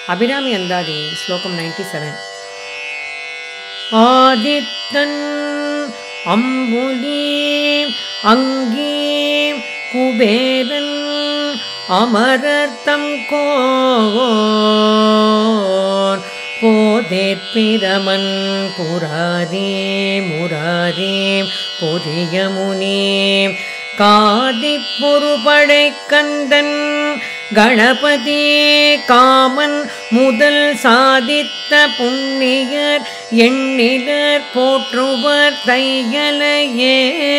அபிராமி அந்தாதி ஸ்லோகம் ninety seven ஆதித்தன் அம்புலி அங்கி குபேரன் அமரர்த்தம் கோன் போதேற் பிரமன் புராரே முராரே பொரிய முனி காதி பொறுபடை கந்தன் கணபதி காமன் முதல் சாதித்த புண்ணியர் எண்ணிலர் போற்றுவர் தையலையே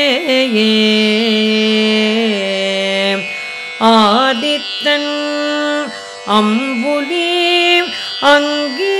ஆதித்தன் அம்புலி அங்கே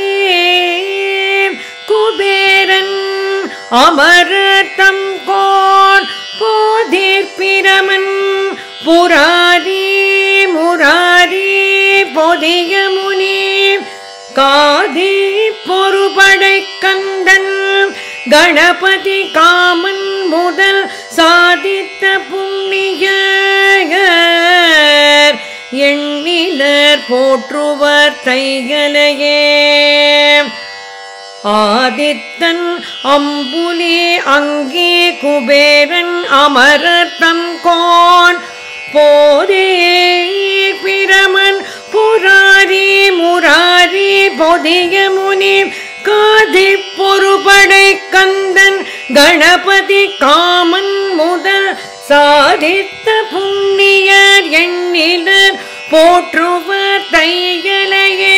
குபேரன் அமரத்தம் கோன் போதீர் பிரமன் புராரி முராரி பொதிய முனி காதி பொறுபடை கந்தன் கணபதி காமன் முதல் சாதித்த புண்ணியர் எண்ணிலர் போற்றுவர் தையலையே ஆதித்தன் அம்புலி அங்கே குபேரன் அமரர் தம் கோன் போதே பிரமன் புராரி முராரி பொதிய முனி காதி பொறுபடை கந்தன் கணபதி காமன் முதல் சாதித்த புண்ணியர் எண்ணிலர் போற்றுவர் தையலையே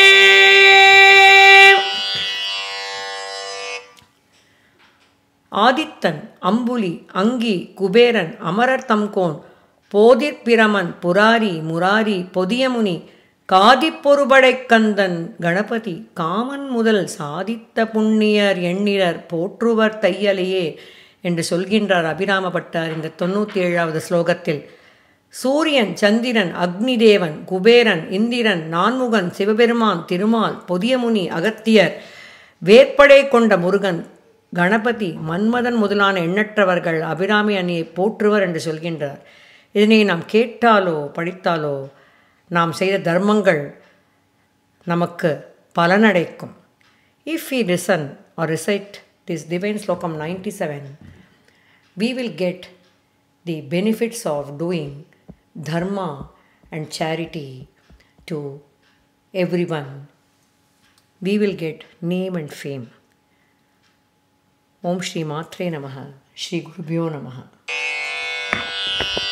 ஆதித்தன் அம்புலி அங்கி குபேரன் அமரர் தம்கோன் போதிற் பிரமன் புராரி முராரி பொதியமுனி காதிப்பொருபடைக் கந்தன் கணபதி காமன் முதல் சாதித்த புண்ணியர் எண்ணிலர் போற்றுவர் தையலையே என்று சொல்கின்றார் அபிராம பட்டார் இந்த தொண்ணூற்றி ஏழாவது ஸ்லோகத்தில் சூரியன் சந்திரன் அக்னிதேவன் குபேரன் இந்திரன் நான்முகன் சிவபெருமான் திருமால் பொதியமுனி அகத்தியர் வேற்படை கொண்ட முருகன் கணபதி மன்மதன் முதலான எண்ணற்றவர்கள் அபிராமி அணியை போற்றுவர் என்று சொல்கின்றார் இதனை நாம் கேட்டாலோ படித்தாலோ நாம் செய்த தர்மங்கள் நமக்கு பலனடைக்கும் if we listen or recite this divine slokam ninety seven we will get the benefits of doing dharma and charity to everyone. We will get name and fame. Om Shri Matre Namaha, Shri Gurubhyo Namaha.